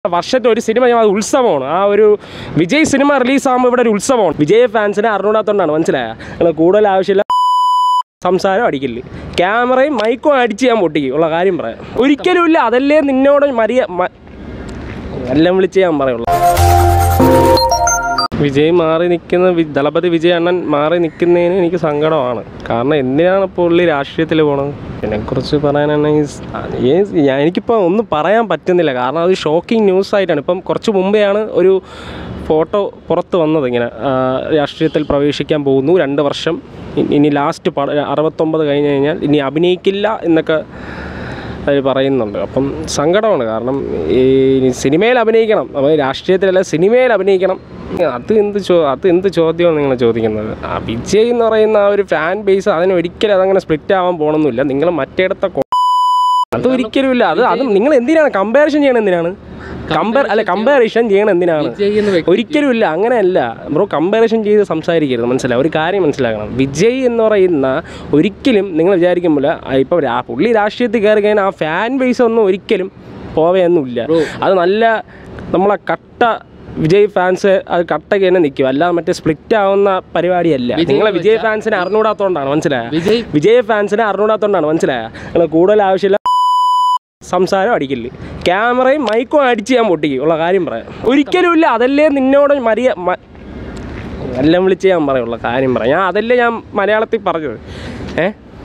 വർഷത്തെ ഒരു സിനിമ ഞാൻ അത് ഉത്സവമാണ് ആ ഒരു വിജയ് സിനിമ റിലീസാകുമ്പോൾ ഇവിടെ ഒരു ഉത്സവമാണ് വിജയ് ഫാൻസിനെ അറിഞ്ഞൂടാത്തോണ്ടാണ് മനസ്സിലായ നിങ്ങൾ കൂടുതൽ ആവശ്യമില്ല സംസാരം അടിക്കില്ല ക്യാമറയും മൈക്കും അടിച്ച് ഞാൻ പൊട്ടിക്കും ഉള്ള കാര്യം പറയാം ഒരിക്കലും ഇല്ല അതല്ലേ നിന്നോട് മരിയ മ- എല്ലാം വിളിച്ച് ഞാൻ പറയുള്ളൂ വിജയ് മാറി നിൽക്കുന്ന വി- ദളപതി വിജയ് അണ്ണൻ മാറി നിൽക്കുന്നതിന് എനിക്ക് സങ്കടമാണ് കാരണം എന്തിനാണ് പുള്ളി രാഷ്ട്രീയത്തിൽ പോണത് ഇതിനെക്കുറിച്ച് പറയാനാണെങ്കിൽ സ്- ആ, ഏ- ഞാൻ എനിക്കിപ്പോൾ ഒന്നും പറയാൻ പറ്റുന്നില്ല കാരണം അത് ഷോക്കിംഗ് ന്യൂസ് ആയിട്ടാണ് ഇപ്പം കുറച്ച് മുമ്പെയാണ് ഒരു ഫോട്ടോ പുറത്ത് വന്നത് ഇങ്ങനെ ആ, രാഷ്ട്രീയത്തിൽ പ്രവേശിക്കാൻ പോകുന്നു രണ്ട് വർഷം ഇ- ഇനി ലാസ്റ്റ് പട അറുപത്തൊമ്പത് കഴിഞ്ഞ് കഴിഞ്ഞാൽ ഇനി അഭിനയിക്കില്ല എന്നൊക്കെ അവർ പറയുന്നുണ്ട് അപ്പം സങ്കടമാണ് കാരണം ഈ സിനിമയിൽ അഭിനയിക്കണം അപ്പോൾ രാഷ്ട്രീയത്തിലല്ല സിനിമയിൽ അഭിനയിക്കണം അത് എന്ത് ചോ അത് എന്ത് ചോദ്യമാണ് നിങ്ങൾ ചോദിക്കുന്നത് ആ വിജയ് എന്ന് പറയുന്ന ആ ഒരു ഫാൻ ബേസ് അതിന് ഒരിക്കലും അതങ്ങനെ സ്പ്ലിറ്റ് ആവാൻ പോകണമെന്നില്ല നിങ്ങൾ മറ്റേടത്ത കൊ- അത് ഒരിക്കലും ഇല്ല അത് അത് നിങ്ങൾ എന്തിനാണ് കമ്പാരിഷൻ ചെയ്യണം എന്തിനാണ് കമ്പയർ അല്ല കമ്പാരിഷൻ ചെയ്യണം എന്തിനാണ് വിജയ് എന്ന വ്യക്തി ഒരിക്കലും ഇല്ല അങ്ങനെയല്ല ബ്രോ കമ്പാരിസൺ ചെയ്ത് സംസാരിക്കരുത് മനസ്സിലായി ഒരു കാര്യം മനസ്സിലാക്കണം വിജയ് എന്ന് പറയുന്ന ഒരിക്കലും നിങ്ങൾ വിചാരിക്കുമ്പോൾ ഇപ്പോൾ രാ- പുള്ളി രാഷ്ട്രീയത്തിൽ കയറി കഴിഞ്ഞാൽ ആ ഫാൻ ബേസ് ഒന്നും ഒരിക്കലും പോവുകയൊന്നുമില്ല Bro. അത് നല്ല നമ്മളെ കട്ട വിജയ് ഫാൻസ് അത് കട്ടയ്ക്ക് തന്നെ നിൽക്കും അല്ലാതെ മറ്റേ സ്പ്ലിറ്റ് ആവുന്ന പരിപാടിയല്ല വിജയ് നിങ്ങളെ വിജയ് വെച്ചാ- ഫാൻസിനെ അറിഞ്ഞൂടാത്തോണ്ടാണ് മനസ്സിലായ വിജയ് വിജയ് ഫാൻസിനെ അറിഞ്ഞൂടാത്തോണ്ടാണ് മനസ്സിലായ നിങ്ങൾ കൂടുതൽ ആവശ്യമില്ല സംസാരം അടിക്കില്ല ക്യാമറയും മൈക്കും അടിച്ച് ഞാൻ പൊട്ടിക്കും ഉള്ള കാര്യം പറയാം ഒരിക്കലും ഇല്ല അതല്ലേ നിന്നോട് മരിയ മ- എല്ലാം വിളിച്ച് ഞാൻ പറയുള്ള കാര്യം പറയാം ഞാൻ അതല്ലേ ഞാൻ മലയാളത്തിൽ പറഞ്ഞത് ഏ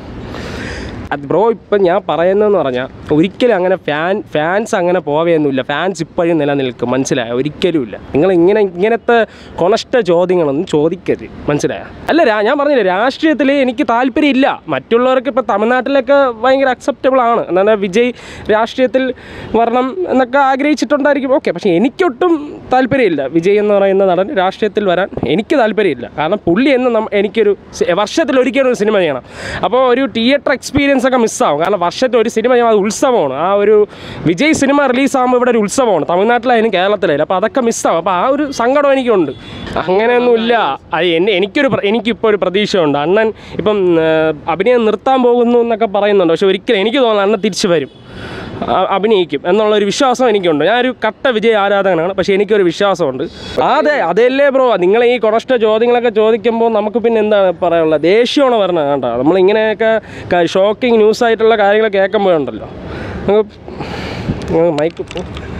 അത് ബ്രോ ഇപ്പം ഞാൻ പറയുന്നതെന്ന് പറഞ്ഞാൽ ഒരിക്കലും അങ്ങനെ ഫാൻ ഫാൻസ് അങ്ങനെ പോവുകയൊന്നുമില്ല ഫാൻസ് ഇപ്പോഴും നിലനിൽക്കും മനസ്സിലായോ ഒരിക്കലും ഇല്ല നിങ്ങൾ ഇങ്ങനെ ഇങ്ങനത്തെ കൊണഷ്ട ചോദ്യങ്ങളൊന്നും ചോദിക്കരുത് മനസ്സിലായോ അല്ല രാ- ഞാൻ പറഞ്ഞില്ല രാഷ്ട്രീയത്തിൽ എനിക്ക് താല്പര്യമില്ല മറ്റുള്ളവർക്ക് ഇപ്പോൾ തമിഴ്നാട്ടിലൊക്കെ ഭയങ്കര അക്സെപ്റ്റബിൾ ആണ് എന്നാൽ വിജയ് രാഷ്ട്രീയത്തിൽ വരണം എന്നൊക്കെ ആഗ്രഹിച്ചിട്ടുണ്ടായിരിക്കും ഓക്കെ പക്ഷേ എനിക്കൊട്ടും താല്പര്യമില്ല വിജയ് എന്ന് പറയുന്ന നടൻ രാഷ്ട്രീയത്തിൽ വരാൻ എനിക്ക് താല്പര്യമില്ല കാരണം പുള്ളി എന്ന് നം എനിക്കൊരു സി- വർഷത്തിൽ ഒരിക്കലും ഒരു സിനിമ ചെയ്യണം അപ്പോൾ ഒരു തിയേറ്റർ എക്സ്പീരിയൻസ് ഒക്കെ മിസ്സാവും കാരണം വർഷത്തിൽ ഒരു സിനിമ ചെയ്യണം അത് ഉത്സവമാണ് ആ ഒരു വിജയ് സിനിമ റിലീസാകുമ്പോൾ ഇവിടെ ഒരു ഉത്സവമാണ് തമിഴ്നാട്ടിലായാലും കേരളത്തിലായാലും അപ്പോൾ അതൊക്കെ മിസ്സാവും അപ്പോൾ ആ ഒരു സങ്കടം എനിക്കുണ്ട് അങ്ങനെയൊന്നുമില്ല അത് എന്നെ എനിക്കൊരു പ്ര- എനിക്കിപ്പോൾ ഒരു പ്രതീക്ഷയുണ്ട് അണ്ണൻ ഇപ്പം ആ, അഭിനയം നിർത്താൻ പോകുന്നു എന്നൊക്കെ പറയുന്നുണ്ട് പക്ഷെ ഒരിക്കലും എനിക്ക് തോന്നുന്നു അണ്ണൻ തിരിച്ചു വരും അ- അഭിനയിക്കും എന്നുള്ളൊരു വിശ്വാസം എനിക്കുണ്ട് ഞാനൊരു കട്ട വിജയ ആരാധകനാണ് പക്ഷേ എനിക്കൊരു വിശ്വാസമുണ്ട് അതെ അതല്ലേ ബ്രോ നിങ്ങൾ ഈ കൊണഷ്ട ചോദ്യങ്ങളൊക്കെ ചോദിക്കുമ്പോൾ നമുക്ക് പിന്നെ എന്താണ് പറയാനുള്ളത് ദേഷ്യമാണ് പറഞ്ഞത് കേട്ടോ നമ്മളിങ്ങനെയൊക്കെ ഷോക്കിംഗ് ന്യൂസ് ആയിട്ടുള്ള കാര്യങ്ങൾ കേൾക്കുമ്പോഴുണ്ടല്ലോ നമുക്ക് മൈക്ക്